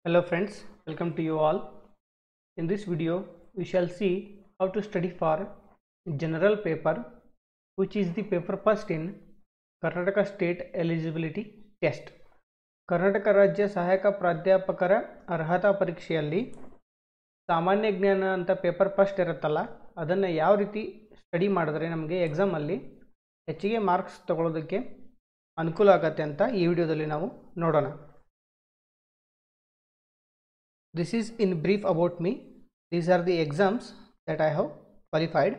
Hello friends, welcome to you all. In this video, we shall see how to study for general paper which is the paper first in Karnataka State Eligibility Test. Karnataka ರಾಜ್ಯ ಸಹಾಯಕ ಪ್ರಾಧ್ಯಾಪಕರ ಅರ್ಹತಾ ಪರೀಕ್ಷೆಯಲ್ಲಿ ಸಾಮಾನ್ಯ ಜ್ಞಾನ ಅಂತ paper first ಇರುತ್ತಲ್ಲ ಅದನ್ನು ಯಾವ ರೀತಿ ಸ್ಟಡಿ ಮಾಡಿದ್ರೆ ನಮಗೆ ಎಕ್ಸಾಮಲ್ಲಿ ಹೆಚ್ಚಿಗೆ ಮಾರ್ಕ್ಸ್ ತಗೊಳ್ಳೋದಕ್ಕೆ ಅನುಕೂಲ ಆಗತ್ತೆ ಅಂತ ಈ ವಿಡಿಯೋದಲ್ಲಿ ನಾವು ನೋಡೋಣ this is in brief about me these are the exams that i have qualified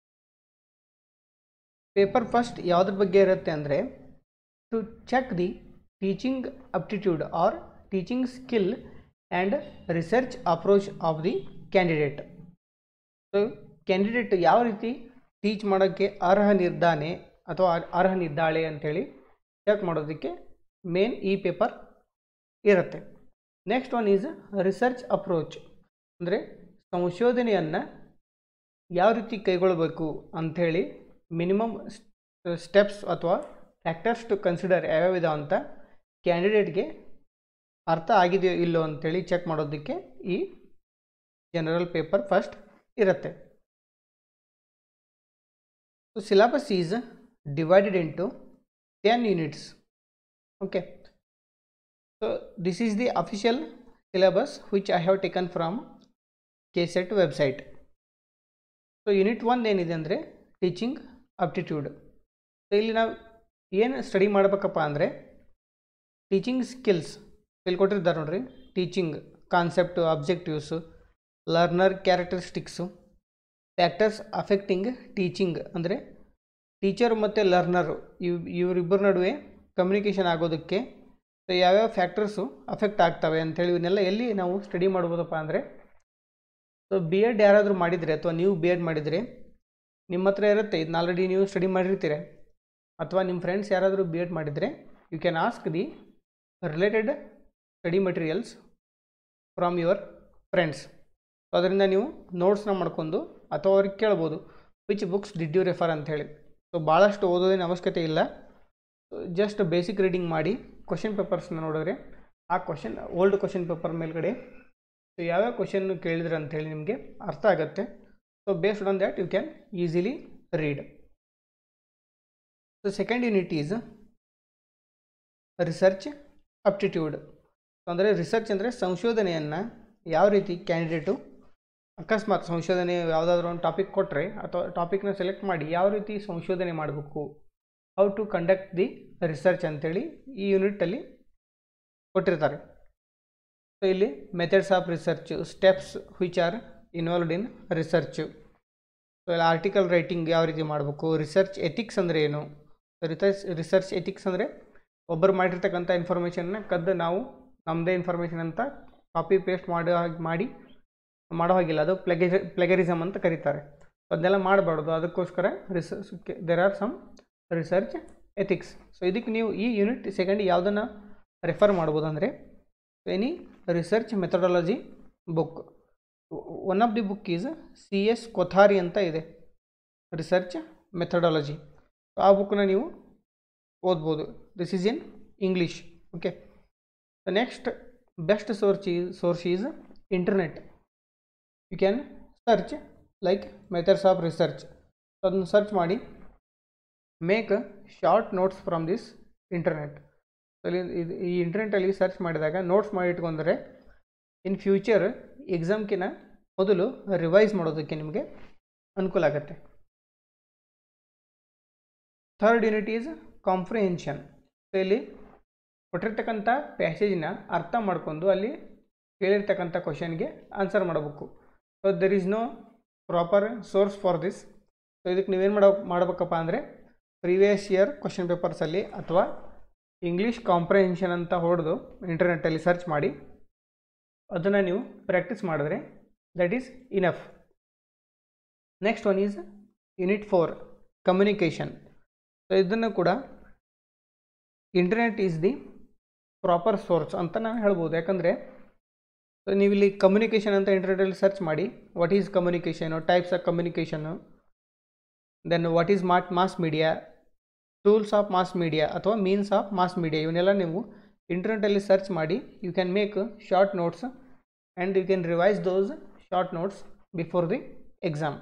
paper first ಯಾವುದ್ರ ಬಗ್ಗೆ ಇರುತ್ತೆ ಅಂದರೆ to check the teaching aptitude or teaching skill and research approach of the candidate so candidate ಯಾವ ರೀತಿ teach ಮಾಡೋಕ್ಕೆ ಅರ್ಹನಿದ್ದಾನೆ ಅಥವಾ ಅರ್ಹನಿದ್ದಾಳೆ ಅಂಥೇಳಿ check ಮಾಡೋದಕ್ಕೆ ಮೇನ್ ಈ ಪೇಪರ್ ಇರುತ್ತೆ next one is research approach ಅಂದರೆ ಸಂಶೋಧನೆಯನ್ನು ಯಾವ ರೀತಿ ಕೈಗೊಳ್ಳಬೇಕು ಅಂಥೇಳಿ ಮಿನಿಮಮ್ ಸ್ಟೆಪ್ಸ್ ಅಥವಾ ಫ್ಯಾಕ್ಟರ್ಸ್ ಟು ಕನ್ಸಿಡರ್ ಯಾವ್ಯಾವ ಇದಾವೆ ಅಂತ ಕ್ಯಾಂಡಿಡೇಟ್ಗೆ ಅರ್ಥ ಆಗಿದೆಯೋ ಇಲ್ಲೋ ಅಂಥೇಳಿ ಚೆಕ್ ಮಾಡೋದಕ್ಕೆ ಈ ಜನರಲ್ ಪೇಪರ್ ಫಸ್ಟ್ ಇರುತ್ತೆ so syllabus is divided into ten units okay So this is the official syllabus which I have taken from KSET website. So unit one ಏನಿದೆ ಅಂದರೆ ಟೀಚಿಂಗ್ ಅಪ್ಟಿಟ್ಯೂಡ್ ಸೊ ಇಲ್ಲಿ ನಾವು ಏನು study ಮಾಡಬೇಕಪ್ಪ ಅಂದರೆ teaching skills ಇಲ್ಲಿ ಕೊಟ್ಟಿರ್ತಾರೆ ನೋಡ್ರಿ teaching concept objectives learner characteristics factors affecting teaching ಅಂದರೆ ಟೀಚರ್ ಮತ್ತು ಲರ್ನರು ಇವ್ ಇವರಿಬ್ಬರ ನಡುವೆ ಕಮ್ಯುನಿಕೇಷನ್ ಆಗೋದಕ್ಕೆ ಸೊ ಯಾವ್ಯಾವ ಫ್ಯಾಕ್ಟರ್ಸು ಅಫೆಕ್ಟ್ ಆಗ್ತವೆ ಅಂಥೇಳಿ ಇವನ್ನೆಲ್ಲ ಎಲ್ಲಿ ನಾವು ಸ್ಟಡಿ ಮಾಡ್ಬೋದಪ್ಪ ಅಂದರೆ ಸೊ ಬಿ ಎಡ್ ಯಾರಾದರೂ ಮಾಡಿದರೆ ಅಥವಾ ನೀವು ಬಿ ಎಡ್ ಮಾಡಿದರೆ ನಿಮ್ಮ ಹತ್ರ ಇರುತ್ತೆ ಇದನ್ನ ಆಲ್ರೆಡಿ ನೀವು ಸ್ಟಡಿ ಮಾಡಿರ್ತೀರ ಅಥವಾ ನಿಮ್ಮ ಫ್ರೆಂಡ್ಸ್ ಯಾರಾದರೂ ಬಿ ಎಡ್ ಮಾಡಿದರೆ you can ask the related study materials from your friends so ಅದರಿಂದ ನೀವು ನೋಟ್ಸ್ನ ಮಾಡ್ಕೊಂಡು ಅಥವಾ ಅವ್ರಿಗೆ ಕೇಳ್ಬೋದು which books did you refer ಅಂಥೇಳಿ ಸೊ ಭಾಳಷ್ಟು ಓದೋದೇನು ಅವಶ್ಯಕತೆ ಇಲ್ಲ ಜಸ್ಟ್ ಬೇಸಿಕ್ ರೀಡಿಂಗ್ ಮಾಡಿ ಕ್ವಶನ್ ಪೇಪರ್ಸ್ನ ನೋಡಿದ್ರೆ ಆ ಕ್ವಶನ್ ಓಲ್ಡ್ ಕ್ವಶನ್ ಪೇಪರ್ ಮೇಲ್ಗಡೆ ಸೊ ಯಾವ್ಯಾವ ಕ್ವಶನ್ ಕೇಳಿದ್ರೆ ಅಂಥೇಳಿ ನಿಮಗೆ ಅರ್ಥ ಆಗುತ್ತೆ so based on that you can easily read so second unit is research aptitude ಅಂದರೆ ರಿಸರ್ಚ್ ಅಂದರೆ ಸಂಶೋಧನೆಯನ್ನು ಯಾವ ರೀತಿ ಕ್ಯಾಂಡಿಡೇಟು ಅಕಸ್ಮಾತ್ ಸಂಶೋಧನೆ ಯಾವುದಾದ್ರೂ ಒಂದು ಟಾಪಿಕ್ ಕೊಟ್ಟರೆ ಅಥವಾ ಟಾಪಿಕ್ನ ಸೆಲೆಕ್ಟ್ ಮಾಡಿ ಯಾವ ರೀತಿ ಸಂಶೋಧನೆ ಮಾಡಬೇಕು how to conduct the research ಅಂತೇಳಿ ಈ ಯೂನಿಟಲ್ಲಿ ಕೊಟ್ಟಿರ್ತಾರೆ ಸೊ ಇಲ್ಲಿ methods of research steps which are involved in research so ಇಲ್ಲಿ ಆರ್ಟಿಕಲ್ ರೈಟಿಂಗ್ ಯಾವ ರೀತಿ ಮಾಡಬೇಕು ರಿಸರ್ಚ್ ಎಥಿಕ್ಸ್ ಅಂದರೆ ಏನು ರಿಸರ್ಚ್ ರಿಸರ್ಚ್ ಎಥಿಕ್ಸ್ ಅಂದರೆ ಒಬ್ಬರು ಮಾಡಿರ್ತಕ್ಕಂಥ ಇನ್ಫಾರ್ಮೇಷನ್ನ ಕದ್ದು ನಾವು ನಮ್ಮದೇ ಇನ್ಫಾರ್ಮೇಷನ್ ಅಂತ ಕಾಪಿ ಪೇಸ್ಟ್ ಮಾಡೋ ಹಾಗೆ ಮಾಡಿ ಮಾಡೋ ಹಾಗಿಲ್ಲ ಅದು ಪ್ಲೆಗೆ ಪ್ಲೆಗರಿಸಮ್ ಅಂತ ಕರೀತಾರೆ ಅದನ್ನೆಲ್ಲ ಮಾಡಬಾರ್ದು ಅದಕ್ಕೋಸ್ಕರ research there are some research ethics so ಇದಕ್ಕೆ ನೀವು ಈ ಯೂನಿಟ್ ಸೆಕೆಂಡ್ ಯಾವುದನ್ನು ರೆಫರ್ ಮಾಡ್ಬೋದು ಅಂದರೆ any research methodology book one of the book is C S Kothari ಅಂತ ಇದೆ ರಿಸರ್ಚ್ ಮೆಥಡಾಲಜಿ ಆ ಬುಕ್ನ ನೀವು ಓದ್ಬೋದು this is in English okay next best source is source is internet you can search like methods of research ಅದನ್ನು search ಮಾಡಿ make short notes from this internet ಅಲ್ಲಿ ಇದು ಈ ಇಂಟರ್ನೆಟಲ್ಲಿ ಸರ್ಚ್ ಮಾಡಿದಾಗ ನೋಟ್ಸ್ ಮಾಡಿ ಇಟ್ಕೊಂಡ್ರೆ ಇನ್ ಫ್ಯೂಚರ್ ಎಕ್ಸಾಮ್ಕಿನ ಮೊದಲು ರಿವೈಸ್ ಮಾಡೋದಕ್ಕೆ ನಿಮಗೆ ಅನುಕೂಲ ಆಗುತ್ತೆ third unit is comprehension so ಇಲ್ಲಿ ಕೊಟ್ಟಿರ್ತಕ್ಕಂಥ ಪ್ಯಾಸೇಜ್ನ ಅರ್ಥ ಮಾಡ್ಕೊಂಡು ಅಲ್ಲಿ ಕೇಳಿರ್ತಕ್ಕಂಥ ಕ್ವಶನ್ಗೆ ಆನ್ಸರ್ ಮಾಡಬೇಕು so there is no proper source for this so ಇದಕ್ಕೆ ನೀವೇನು ಮಾಡೋ ಮಾಡಬೇಕಪ್ಪ ಅಂದರೆ ಪ್ರೀವಿಯಸ್ ಇಯರ್ ಕ್ವಶನ್ ಪೇಪರ್ಸಲ್ಲಿ ಅಥವಾ ಇಂಗ್ಲೀಷ್ ಕಾಂಪ್ರಹೆನ್ಷನ್ ಅಂತ ಹೊಡೆದು ಇಂಟರ್ನೆಟ್ಟಲ್ಲಿ ಸರ್ಚ್ ಮಾಡಿ ಅದನ್ನು ನೀವು ಪ್ರಾಕ್ಟೀಸ್ ಮಾಡಿದ್ರೆ that is enough next one is unit four communication so ಇದನ್ನು ಕೂಡ internet is the proper source ಅಂತ ನಾವು ಹೇಳ್ಬೋದು ಯಾಕಂದರೆ ಸೊ ನೀವು ಇಲ್ಲಿ ಕಮ್ಯುನಿಕೇಷನ್ ಅಂತ ಇಂಟರ್ನೆಟಲ್ಲಿ ಸರ್ಚ್ ಮಾಡಿ what is communication types of communication then what is ಮಾಟ್ mass media tools of mass media ಅಥವಾ ಮೀನ್ಸ್ ಆಫ್ ಮಾಸ್ ಮೀಡಿಯಾ ಇವನ್ನೆಲ್ಲ ನೀವು ಇಂಟರ್ನೆಟಲ್ಲಿ ಸರ್ಚ್ ಮಾಡಿ you can make short notes and you can revise those short notes before the exam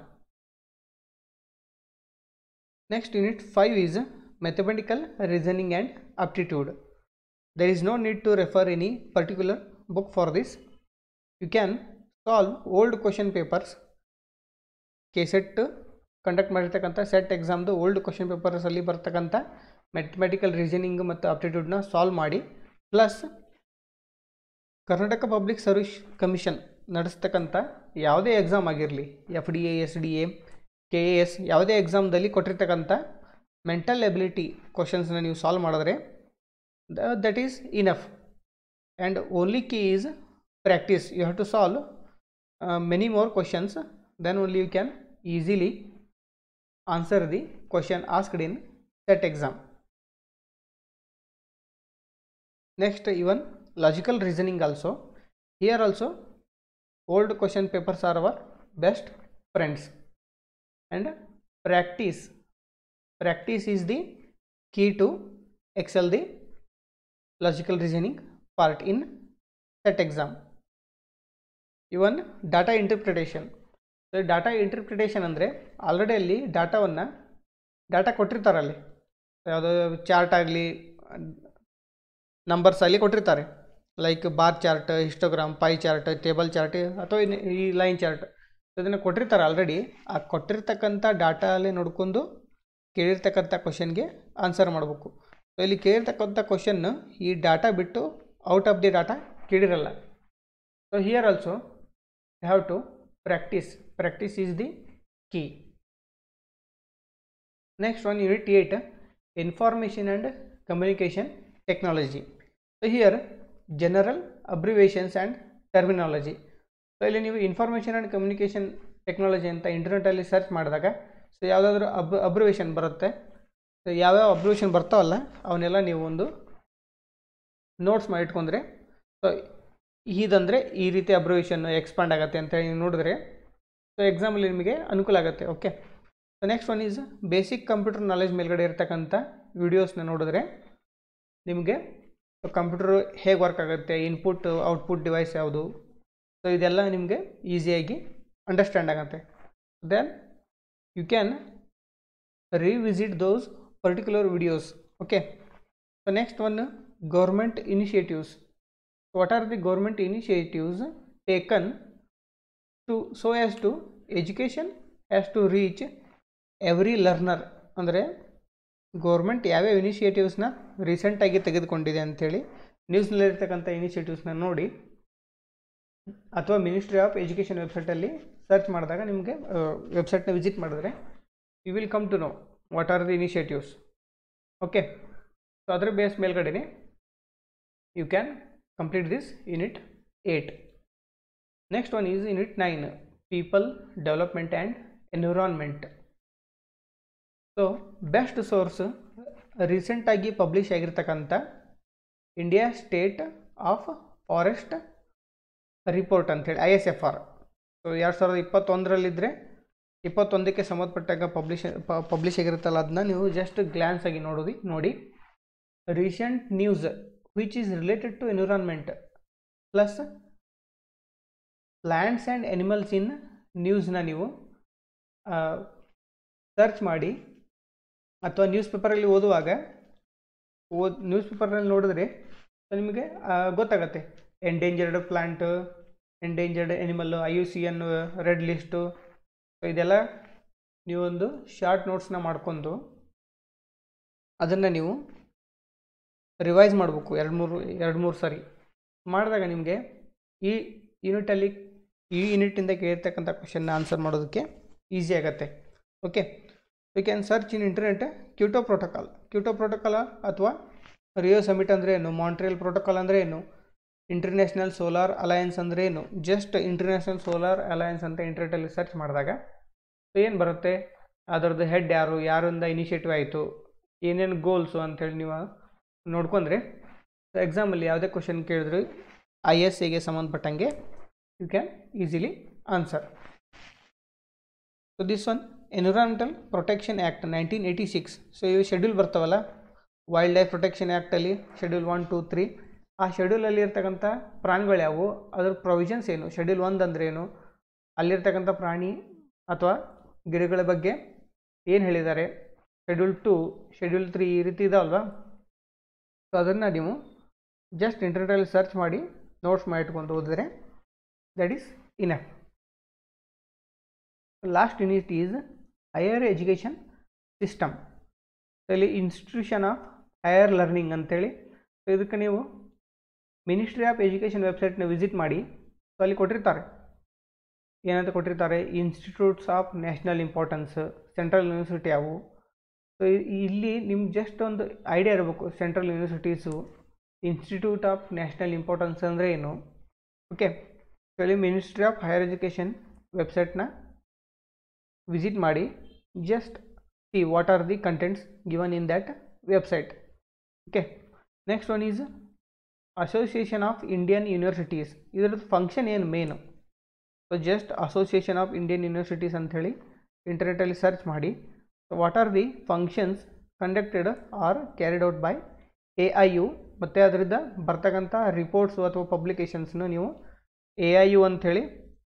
Next unit 5 is mathematical reasoning and aptitude. There is no need to refer any particular book for this. You can solve old question papers. KSET conduct ಮಾಡಿರ್ತಕ್ಕಂಥ SET ಎಕ್ಸಾಮ್ದು old question ಪೇಪರ್ಸಲ್ಲಿ ಬರ್ತಕ್ಕಂಥ mathematical reasoning ಮತ್ತು ಆಪ್ಟಿಟ್ಯೂಡ್ನ solve ಮಾಡಿ plus Karnataka public service commission ನಡೆಸ್ತಕ್ಕಂಥ ಯಾವುದೇ exam ಆಗಿರಲಿ F D A S D A K A S ಯಾವುದೇ ಎಕ್ಸಾಮ್ದಲ್ಲಿ ಕೊಟ್ಟಿರ್ತಕ್ಕಂಥ ಮೆಂಟಲ್ ಎಬಿಲಿಟಿ ಕ್ವಶನ್ಸ್ನ ನೀವು ಸಾಲ್ವ್ ಮಾಡಿದ್ರೆ that is enough and only key is practice you have to solve many more questions then only you can easily answer the question asked in SET exam next even logical reasoning also here also old question papers are our best friends and practice practice is the key to excel the logical reasoning part in set exam even data interpretation so data interpretation ಅಂದರೆ already ಅಲ್ಲಿ ಡಾಟಾವನ್ನು data ಕೊಟ್ಟಿರ್ತಾರಲ್ಲಿ ಯಾವುದೋ chart ಆಗಲಿ numbers ಅಲ್ಲಿ ಕೊಟ್ಟಿರ್ತಾರೆ like bar chart histogram pie chart table chart ಅಥವಾ ಇನ್- ಈ ಲೈನ್ ಚಾರ್ಟ್ ಅದನ್ನು ಕೊಟ್ಟಿರ್ತಾರೆ ಆಲ್ರೆಡಿ ಆ ಕೊಟ್ಟಿರ್ತಕ್ಕಂಥ ಡಾಟಾ ಅಲ್ಲಿ ನೋಡ್ಕೊಂಡು ಕೇಳಿರ್ತಕ್ಕಂಥ ಕ್ವಶನ್ಗೆ ಆನ್ಸರ್ ಮಾಡಬೇಕು ಸೊ ಇಲ್ಲಿ ಕೇಳಿರ್ತಕ್ಕಂಥ ಕ್ವಶನ್ ಈ ಡಾಟಾ ಬಿಟ್ಟು ಔಟ್ ಆಫ್ ದಿ ಡಾಟಾ ಕೇಳಿರಲ್ಲ so here also you have to practice practice is the key next one unit eight information and communication technology so here general abbreviations and terminology so ಇಲ್ಲಿ ನೀವು information and communication technology ಅಂತ ಇಂಟರ್ನೆಟಲ್ಲಿ search ಮಾಡಿದಾಗ so ಯಾವುದಾದ್ರೂ ಅಬ್ abbreviation ಬರುತ್ತೆ so ಯಾವ್ಯಾವ abbreviation ಬರ್ತಾವಲ್ಲ ಅವನ್ನೆಲ್ಲ ನೀವು ಒಂದು ನೋಟ್ಸ್ ಮಾಡಿ ಇಟ್ಕೊಂಡ್ರೆ ಸೊ ಇದಂದರೆ ಈ ರೀತಿ ಅಬ್ರಿವೇಷನ್ ಎಕ್ಸ್ಪಾಂಡ್ ಆಗುತ್ತೆ ಅಂತ ಹೇಳಿ ನೀವು ನೋಡಿದ್ರೆ ಸೊ ಎಕ್ಸಾಮಲ್ಲಿ ನಿಮಗೆ ಅನುಕೂಲ ಆಗುತ್ತೆ okay so next one is basic computer knowledge ಮೇಲ್ಗಡೆ ಇರ್ತಕ್ಕಂಥ ವಿಡಿಯೋಸ್ನ ನೋಡಿದ್ರೆ ನಿಮಗೆ ಕಂಪ್ಯೂಟರ್ ಹೇಗೆ ವರ್ಕ್ ಆಗುತ್ತೆ ಇನ್ಪುಟ್ ಔಟ್ಪುಟ್ ಡಿವೈಸ್ ಯಾವುದು ಸೊ ಇದೆಲ್ಲ ನಿಮಗೆ ಈಸಿಯಾಗಿ ಅಂಡರ್ಸ್ಟ್ಯಾಂಡ್ ಆಗುತ್ತೆ then you can revisit those particular videos okay so next one government initiatives what are the government initiatives taken to so as to education has to reach every learner ಅಂದರೆ government ಯಾವ್ಯಾವ ಇನಿಷಿಯೇಟಿವ್ಸ್ನ ರೀಸೆಂಟಾಗಿ ತೆಗೆದುಕೊಂಡಿದೆ ಅಂಥೇಳಿ ನ್ಯೂಸ್ನಲ್ಲಿರ್ತಕ್ಕಂಥ ಇನಿಷಿಯೇಟಿವ್ಸ್ನ ನೋಡಿ ಅಥವಾ ಮಿನಿಸ್ಟ್ರಿ ಆಫ್ ಎಜುಕೇಷನ್ ವೆಬ್ಸೈಟಲ್ಲಿ ಸರ್ಚ್ ಮಾಡಿದಾಗ ನಿಮಗೆ ವೆಬ್ಸೈಟ್ನ ವಿಸಿಟ್ ಮಾಡಿದ್ರೆ you will come to know what are the initiatives okay so ಅದರ ಬೇಸ್ ಮೇಲ್ಗಡೆನೆ you can complete this unit eight next one is unit nine people development and environment so best source ರೀಸೆಂಟಾಗಿ publish ಆಗಿರ್ತಕ್ಕಂಥ India state of forest report ಅಂಥೇಳಿ I S F R so ಎರಡು ಸಾವಿರದ ಇಪ್ಪತ್ತೊಂದರಲ್ಲಿದ್ದರೆ ಇಪ್ಪತ್ತೊಂದಕ್ಕೆ ಸಂಬಂಧಪಟ್ಟಾಗ publish publish ಆಗಿರುತ್ತಲ್ಲ ಅದನ್ನ ನೀವು just glance ಆಗಿ ನೋಡೋದು ನೋಡಿ recent news which is related to environment plus plants and animals in ನ್ಯೂಸ್ನ ನೀವು ಸರ್ಚ್ ಮಾಡಿ ಅಥವಾ ನ್ಯೂಸ್ ಪೇಪರಲ್ಲಿ ಓದುವಾಗ ಓದ್ ನ್ಯೂಸ್ ಪೇಪರ್ನಲ್ಲಿ ನೋಡಿದ್ರೆ ನಿಮಗೆ ಗೊತ್ತಾಗತ್ತೆ endangered plant endangered animal I U C N red list so ಇದೆಲ್ಲ ನೀವೊಂದು ಶಾರ್ಟ್ ನೋಟ್ಸ್ನ ಮಾಡ್ಕೊಂಡು ಅದನ್ನು ನೀವು ರಿವೈಸ್ ಮಾಡಬೇಕು ಎರಡು ಮೂರು ಎರಡು ಮೂರು ಸಾರಿ ಮಾಡಿದಾಗ ನಿಮಗೆ ಈ ಯೂನಿಟಲ್ಲಿ ಈ ಯೂನಿಟಿಂದ ಕೇಳಿರ್ತಕ್ಕಂಥ ಕ್ವಶನ್ನ ಆನ್ಸರ್ ಮಾಡೋದಕ್ಕೆ ಈಸಿ ಆಗುತ್ತೆ okay you can search in internet Kyoto protocol Kyoto protocol ಅಥವಾ ರಿಯೋ ಸಮಿಟ್ ಅಂದರೆ ಏನು ಮಾಂಟ್ರಿಯಲ್ ಪ್ರೋಟೋಕಾಲ್ ಅಂದರೆ ಏನು ಇಂಟರ್ನ್ಯಾಷನಲ್ ಸೋಲಾರ್ ಅಲಯನ್ಸ್ ಅಂದರೆ ಏನು ಜಸ್ಟ್ ಇಂಟರ್ನ್ಯಾಷನಲ್ ಸೋಲಾರ್ ಅಲಯನ್ಸ್ ಅಂತ ಇಂಟರ್ನೆಟಲ್ಲಿ ಸರ್ಚ್ ಮಾಡಿದಾಗ ಸೊ ಏನು ಬರುತ್ತೆ ಅದರದ್ದು ಹೆಡ್ ಯಾರು ಯಾರಿಂದ ಇನಿಷಿಯೇಟಿವ್ ಆಯಿತು ಏನೇನು ಗೋಲ್ಸು ಅಂಥೇಳಿ ನೀವು ನೋಡ್ಕೊಂಡ್ರೆ ಸೊ ಎಕ್ಸಾಮಲ್ಲಿ ಯಾವುದೇ ಕ್ವಶನ್ ಕೇಳಿದ್ರು ಐ ಎಸ್ ಸಿಗೆ ಸಂಬಂಧಪಟ್ಟಂಗೆ you can easily answer so this one environmental protection act nineteen eighty six so ಇವು ಶೆಡ್ಯೂಲ್ ಬರ್ತಾವಲ್ಲ ವೈಲ್ಡ್ ಲೈಫ್ ಪ್ರೊಟೆಕ್ಷನ್ ಆ್ಯಕ್ಟಲ್ಲಿ ಶೆಡ್ಯೂಲ್ ಒನ್ ಟು ತ್ರೀ ಆ ಶೆಡ್ಯೂಲಲ್ಲಿ ಇರ್ತಕ್ಕಂಥ ಪ್ರಾಣಿಗಳು ಯಾವುವು ಅದ್ರ ಪ್ರೊವಿಷನ್ಸ್ ಏನು ಶೆಡ್ಯೂಲ್ ಒಂದು ಅಂದ್ರೆ ಏನು ಅಲ್ಲಿರ್ತಕ್ಕಂಥ ಪ್ರಾಣಿ ಅಥವಾ ಗಿಡಗಳ ಬಗ್ಗೆ ಏನು ಹೇಳಿದ್ದಾರೆ ಶೆಡ್ಯೂಲ್ ಟು ಶೆಡ್ಯೂಲ್ ತ್ರೀ ಈ ರೀತಿ ಇದಾವಲ್ವಾ ಸೊ ಅದನ್ನು ನೀವು ಜಸ್ಟ್ ಇಂಟರ್ನೆಟಲ್ಲಿ ಸರ್ಚ್ ಮಾಡಿ ನೋಟ್ಸ್ ಮಾಡಿ ಇಟ್ಕೊಂಡು ಓದಿದ್ರೆ that is enough last unit is higher education system ಇಲ್ಲಿ ಇನ್ಸ್ಟಿಟ್ಯೂಷನ್ ಆಫ್ ಹೈಯರ್ ಲರ್ನಿಂಗ್ ಅಂತೇಳಿ ಸೊ ಇದಕ್ಕೆ ನೀವು ಮಿನಿಸ್ಟ್ರಿ ಆಫ್ ಎಜುಕೇಷನ್ ವೆಬ್ಸೈಟ್ನ ವಿಸಿಟ್ ಮಾಡಿ ಸೊ ಅಲ್ಲಿ ಕೊಟ್ಟಿರ್ತಾರೆ ಏನಂತ ಕೊಟ್ಟಿರ್ತಾರೆ institutes of national importance central university ಯಾವುವು ಸೊ ಇಲ್ಲಿ ನಿಮ್ಗೆ ಜಸ್ಟ್ ಒಂದು ಐಡಿಯಾ ಇರಬೇಕು central universities institute of national importance ಅಂದರೆ ಏನು ಓಕೆ ಸೊ ಇಲ್ಲಿ ಮಿನಿಸ್ಟ್ರಿ ಆಫ್ ಹೈಯರ್ ಎಜುಕೇಷನ್ ವೆಬ್ಸೈಟ್ನ ವಿಸಿಟ್ ಮಾಡಿ just see what are the contents given in that website okay next one is association of Indian universities ಇದರದ್ದು function ಏನು ಮೇನು so just association of Indian universities ಅಂಥೇಳಿ ಇಂಟರ್ನೆಟಲ್ಲಿ search ಮಾಡಿ what are the functions conducted or carried out by A I U ಮತ್ತು ಅದರಿಂದ ಬರ್ತಕ್ಕಂಥ reports ಅಥವಾ ಪಬ್ಲಿಕೇಶನ್ಸ್ನ ನೀವು ಎ ಐ ಯು ಅಂಥೇಳಿ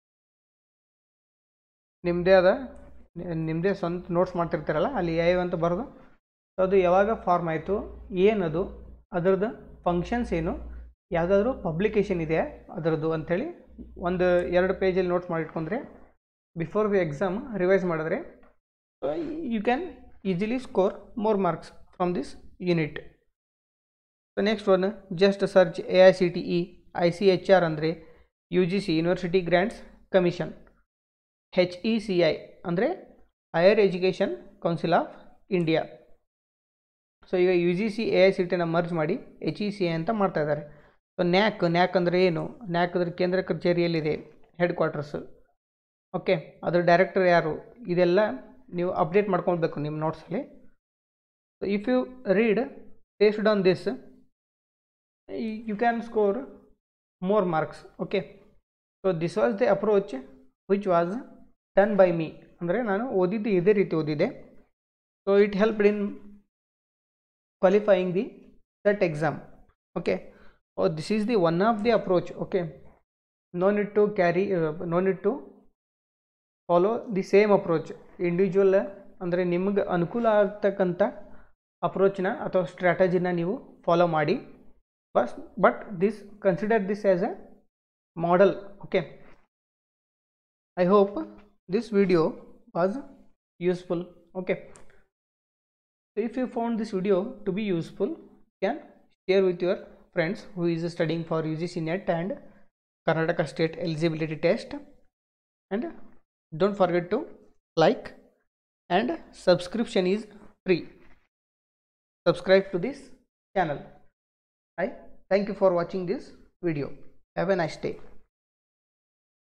ನಿಮ್ಮದೇ ಆದ ನಿಮ್ಮದೇ ಸ್ವಂತ ನೋಟ್ಸ್ ಮಾಡ್ತಿರ್ತೀರಲ್ಲ ಅಲ್ಲಿ ಎ ಐ ಯು ಅಂತ ಬರೆದು ಸೊ ಅದು ಯಾವಾಗ ಫಾರ್ಮ್ ಆಯಿತು ಏನದು ಅದರದ್ದು ಫಂಕ್ಷನ್ಸ್ ಏನು ಯಾವುದಾದ್ರೂ ಪಬ್ಲಿಕೇಶನ್ ಇದೆ ಅದರದ್ದು ಅಂಥೇಳಿ ಒಂದು ಎರಡು ಪೇಜಲ್ಲಿ ನೋಟ್ಸ್ ಮಾಡಿಟ್ಕೊಂಡ್ರೆ ಬಿಫೋರ್ ದಿ ಎಕ್ಸಾಮ್ ರಿವೈಸ್ ಮಾಡಿದ್ರೆ you can easily score more marks from this unit so next one just search A I C T E I C H R ಅಂದರೆ U G C university grants commission H E C I ಅಂದರೆ higher education council of India so ಈಗ U G C A I C ಟಿನ merge ಮಾಡಿ H E C I ಅಂತ ಮಾಡ್ತಾ ಇದ್ದಾರೆ so ನ್ಯಾಕ್ ನ್ಯಾಕ್ ಅಂದರೆ ಏನು ನ್ಯಾಕ್ ಅದ್ರ ಕೇಂದ್ರ ಕಚೇರಿಯಲ್ಲಿದೆ ಹೆಡ್ ಕ್ವಾರ್ಟರ್ಸು ಓಕೆ ಅದ್ರ ಡೈರೆಕ್ಟರ್ ಯಾರು ಇದೆಲ್ಲ ನೀವು ಅಪ್ಡೇಟ್ ಮಾಡ್ಕೊಳ್ಬೇಕು ನಿಮ್ಮ ನೋಟ್ಸಲ್ಲಿ so if you read based on this you can score more marks okay so this was the approach which was done by me ಅಂದರೆ ನಾನು ಓದಿದ್ದು ಇದೇ ರೀತಿ ಓದಿದ್ದೆ so it helped in qualifying the set exam okay oh this is the one of the approach okay no need to carry uh, no need to follow the same approach individual ಅಂದರೆ ನಿಮಗೆ ಅನುಕೂಲ ಆಗ್ತಕ್ಕಂಥ ಅಪ್ರೋಚ್ನ ಅಥವಾ ಸ್ಟ್ರಾಟಜಿನ ನೀವು follow ಮಾಡಿ ಬಸ್ but this consider this as a model okay I hope this video was useful okay So if you found this video to be useful, you can share with your friends who is studying for UGC NET and Karnataka State Eligibility Test. And don't forget to like and subscription is free. Subscribe to this channel. I thank you for watching this video. Have a nice day.